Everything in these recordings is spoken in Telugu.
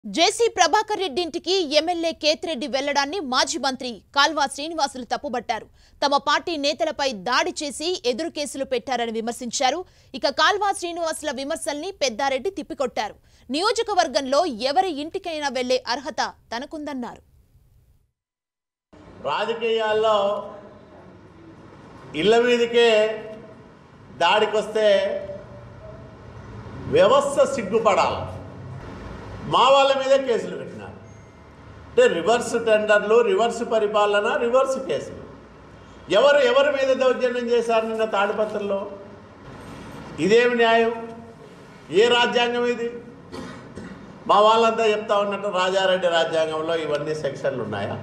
జేసీ ప్రభాకర్ రెడ్డి ఇంటికి ఎమ్మెల్యే కేతిరెడ్డి వెళ్లడాన్ని మాజీ మంత్రి కాల్వా శ్రీనివాసులు తప్పుబట్టారు తమ పార్టీ నేతలపై దాడి చేసి ఎదురు కేసులు పెట్టారని విమర్శించారు ఇక కాల్వా శ్రీనివాసుల విమర్శల్ని పెద్దారెడ్డి తిప్పికొట్టారు నియోజకవర్గంలో ఎవరి ఇంటికైనా వెళ్లే అర్హత తనకుందన్నారు రాజకీయాల్లో ఇళ్ళ మీదకే దాడికొస్తే వ్యవస్థ సిగ్గుపడాలి మా వాళ్ళ మీదే కేసులు పెట్టినారు అంటే రివర్స్ టెండర్లు రివర్స్ పరిపాలన రివర్స్ కేసులు ఎవరు ఎవరి మీద దౌర్జన్యం చేశారు నిన్న తాడిపత్రంలో ఇదేమి న్యాయం ఏ రాజ్యాంగం ఇది మా వాళ్ళంతా చెప్తా ఉన్నట్టు రాజారెడ్డి రాజ్యాంగంలో ఇవన్నీ సెక్షన్లు ఉన్నాయా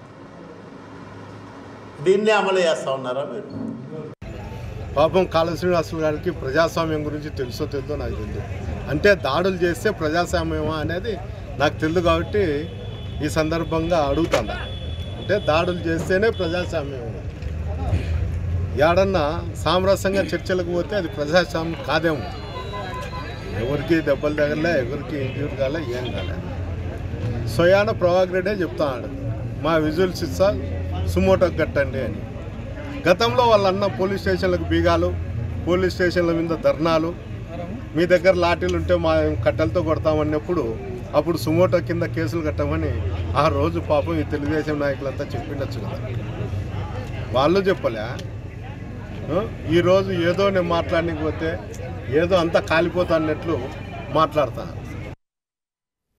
దీన్నే అమలు చేస్తా ఉన్నారా మీరు పాపం కాళ శ్రీనివాసులు గారికి ప్రజాస్వామ్యం గురించి తెలుసో తెలుదో నాకు తెలియదు అంటే దాడులు చేస్తే ప్రజాస్వామ్యమా అనేది నాకు తెలియదు కాబట్టి ఈ సందర్భంగా అడుగుతాను అంటే దాడులు చేస్తేనే ప్రజాస్వామ్యం ఏడన్నా సామరస్యంగా చర్చలకు పోతే అది ప్రజాస్వామ్యం కాదేమో ఎవరికి దెబ్బలు తగలే ఎవరికి ఇంజూర్ కాలే ఏం కాలే స్వయాన ప్రభాకర్ రెడ్డే చెప్తాడు మా విజువల్స్ ఇస్తా సుమోటోకి కట్టండి అని గతంలో వాళ్ళన్న పోలీస్ స్టేషన్లకు బీగాలు పోలీస్ స్టేషన్ల మీద ధర్నాలు మీ దగ్గర లాఠీలు ఉంటే మా కట్టెలతో కొడతామన్నప్పుడు అప్పుడు సుమోటో కింద కేసులు కట్టమని ఆ రోజు పాపం ఈ తెలుగుదేశం నాయకులంతా చెప్పిండొచ్చు కదా వాళ్ళు చెప్పలే ఆ? ఈరోజు ఏదో నేను మాట్లాడకపోతే ఏదో అంతా కాలిపోతా అన్నట్లు మాట్లాడతాను